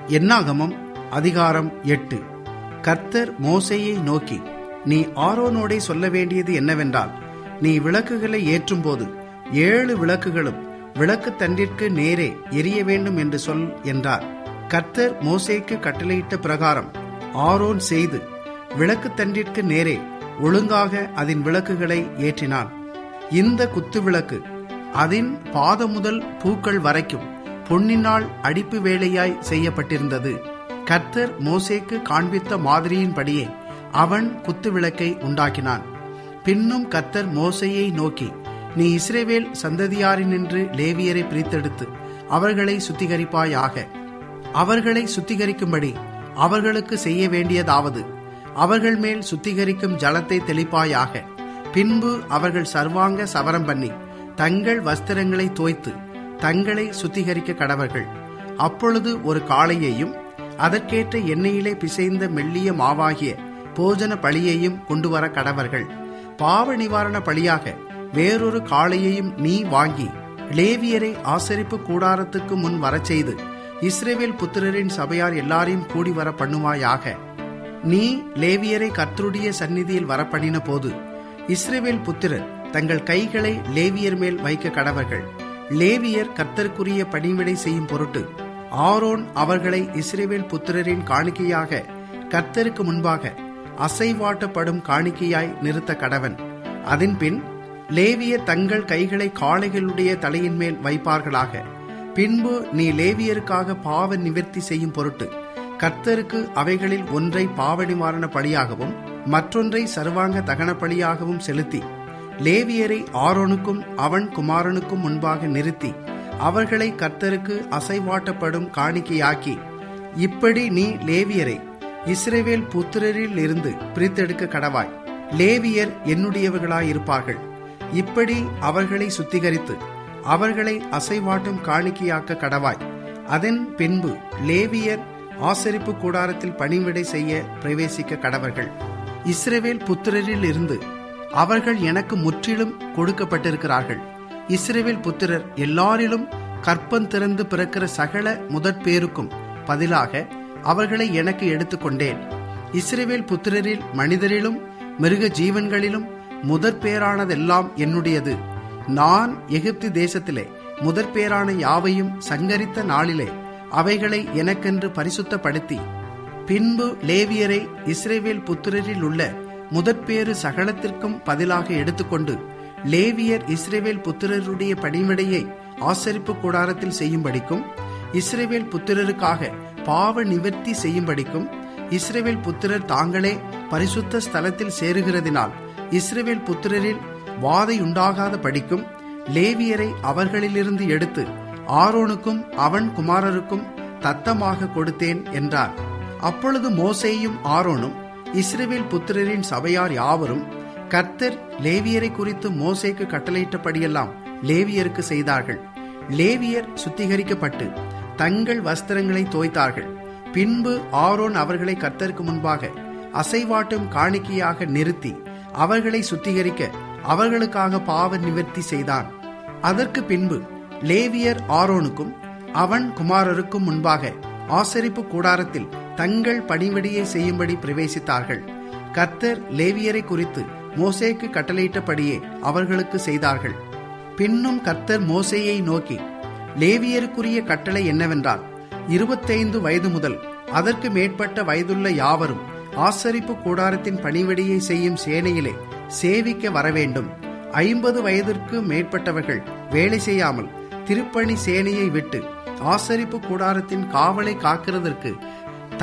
என்னாகமம் அதிகாரம் எட்டு கர்த்தர் மோசேயை நோக்கி நீ ஆரோனோடே சொல்ல வேண்டியது என்னவென்றால் நீ விளக்குகளை ஏற்றும்போது ஏழு விளக்குகளும் விளக்கு தண்டிற்கு நேரே எரிய வேண்டும் என்று சொல் என்றார் கர்த்தர் மோசேக்கு கட்டளையிட்ட பிரகாரம் ஆரோன் செய்து விளக்கு தண்டிற்கு நேரே ஒழுங்காக அதன் விளக்குகளை ஏற்றினான் இந்த குத்து விளக்கு அதன் பாத முதல் பூக்கள் வரைக்கும் பொன்னினால் அடிப்பு வேலையாய் செய்யப்பட்டிருந்தது கர்த்தர் மோசேக்கு காண்பித்த மாதிரியின்படியே அவன் குத்து விளக்கை உண்டாக்கினான் பின்னும் கர்த்தர் மோசையை நோக்கி நீ இஸ்ரேவேல் சந்ததியாரினின்று லேவியரை பிரித்தெடுத்து அவர்களை சுத்திகரிப்பாயாக அவர்களை சுத்திகரிக்கும்படி அவர்களுக்கு செய்ய வேண்டியதாவது அவர்கள் மேல் சுத்திகரிக்கும் ஜலத்தை தெளிப்பாயாக பின்பு அவர்கள் சர்வாங்க சவரம் பண்ணி தங்கள் வஸ்திரங்களை தோய்த்து தங்களை சுத்திகரிக்க கடவர்கள் அப்பொழுது ஒரு காளையையும் அதற்கேற்ற எண்ணெயிலே பிசைந்த மெல்லிய மாவாகிய போஜன பழியையும் கொண்டு வர கடவர்கள் பாவ நிவாரண பழியாக வேறொரு காளையையும் நீ வாங்கி லேவியரை ஆசரிப்பு கூடாரத்துக்கு முன் வரச் செய்து இஸ்ரேவேல் புத்திரரின் சபையார் எல்லாரையும் கூடி வர பண்ணுவாயாக நீ லேவியரை கர்த்தருடைய சந்நிதியில் வரப்பண்ணின போது இஸ்ரேவேல் புத்திரர் தங்கள் கைகளை லேவியர் மேல் வைக்க கடவர்கள் லேவியர் கர்த்தருக்குரிய பணிவிடை செய்யும் பொருட்டு ஆரோன் அவர்களை இஸ்ரேவேல் புத்திரரின் காணிக்கையாக கர்த்தருக்கு முன்பாக அசைவாட்டப்படும் காணிக்கையாய் நிறுத்த கடவன் அதன்பின் லேவியர் தங்கள் கைகளை காளைகளுடைய தலையின் மேல் வைப்பார்களாக பின்பு நீ லேவியருக்காக பாவ நிவர்த்தி செய்யும் பொருட்டு கர்த்தருக்கு அவைகளில் ஒன்றை பாவ நிவாரண பலியாகவும் மற்றொன்றை சர்வாங்க தகன பலியாகவும் செலுத்தி லேவியரை ஆரோனுக்கும் அவன் குமாரனுக்கும் முன்பாக நிறுத்தி அவர்களை கர்த்தருக்கு அசைவாட்டப்படும் காணிக்கையாக்கி இப்படி நீ லேவியரை இஸ்ரேவேல் புத்திரரில் இருந்து பிரித்தெடுக்க கடவாய் லேவியர் என்னுடையவர்களாயிருப்பார்கள் இப்படி அவர்களை சுத்திகரித்து அவர்களை அசைவாட்டும் காணிக்கையாக்க கடவாய் அதன் பின்பு லேவியர் ஆசரிப்பு கூடாரத்தில் பணிவிடை செய்ய பிரவேசிக்க கடவர்கள் இஸ்ரேவேல் புத்திரரில் இருந்து அவர்கள் எனக்கு முற்றிலும் கொடுக்கப்பட்டிருக்கிறார்கள் இஸ்ரேவேல் புத்திரர் எல்லாரிலும் கற்பம் திறந்து பிறக்கிற சகல முதற் பேருக்கும் பதிலாக அவர்களை எனக்கு எடுத்துக்கொண்டேன் இஸ்ரேவேல் புத்திரரில் மனிதரிலும் மிருக ஜீவன்களிலும் முதற் பேரானதெல்லாம் என்னுடையது நான் எகிப்து தேசத்திலே முதற் பேரான யாவையும் சங்கரித்த நாளிலே அவைகளை எனக்கென்று பரிசுத்தப்படுத்தி பின்பு லேவியரை இஸ்ரேவேல் புத்திரரில் உள்ள முதற்பேறு சகலத்திற்கும் பதிலாக எடுத்துக்கொண்டு லேவியர் இஸ்ரேவேல் புத்திரருடைய பணிவிடையை ஆசரிப்பு கூடாரத்தில் செய்யும்படிக்கும் இஸ்ரேவேல் புத்திரருக்காக பாவ நிவர்த்தி செய்யும்படிக்கும் இஸ்ரேவேல் புத்திரர் தாங்களே பரிசுத்த ஸ்தலத்தில் சேருகிறதினால் இஸ்ரேவேல் புத்திரரில் வாதையுண்டாகாத படிக்கும் லேவியரை அவர்களிலிருந்து எடுத்து ஆரோனுக்கும் அவன் குமாரருக்கும் தத்தமாக கொடுத்தேன் என்றார் அப்பொழுது மோசேயும் ஆரோனும் இஸ்ரேவேல் புத்திரரின் சபையார் யாவரும் கர்த்தர் லேவியரை குறித்து மோசேக்கு கட்டளையிட்டபடியெல்லாம் லேவியருக்கு செய்தார்கள் லேவியர் சுத்திகரிக்கப்பட்டு தங்கள் வஸ்திரங்களை தோய்த்தார்கள் பின்பு ஆரோன் அவர்களை கர்த்தருக்கு முன்பாக அசைவாட்டும் காணிக்கையாக நிறுத்தி அவர்களை சுத்திகரிக்க அவர்களுக்காக பாவ நிவர்த்தி செய்தான் அதற்கு பின்பு லேவியர் ஆரோனுக்கும் அவன் குமாரருக்கும் முன்பாக ஆசரிப்பு கூடாரத்தில் தங்கள் பணிவடியை செய்யும்படி பிரவேசித்தார்கள் கர்த்தர் லேவியரை குறித்து மோசேக்கு கட்டளையிட்டபடியே அவர்களுக்கு செய்தார்கள் பின்னும் கர்த்தர் மோசேயை நோக்கி லேவியருக்குரிய கட்டளை என்னவென்றால் இருபத்தைந்து வயது முதல் அதற்கு மேற்பட்ட வயதுள்ள யாவரும் ஆசரிப்பு கூடாரத்தின் பணிவடியை செய்யும் சேனையிலே சேவிக்க வரவேண்டும் ஐம்பது வயதிற்கு மேற்பட்டவர்கள் வேலை செய்யாமல் திருப்பணி சேனையை விட்டு ஆசரிப்பு கூடாரத்தின் காவலை காக்கிறதற்கு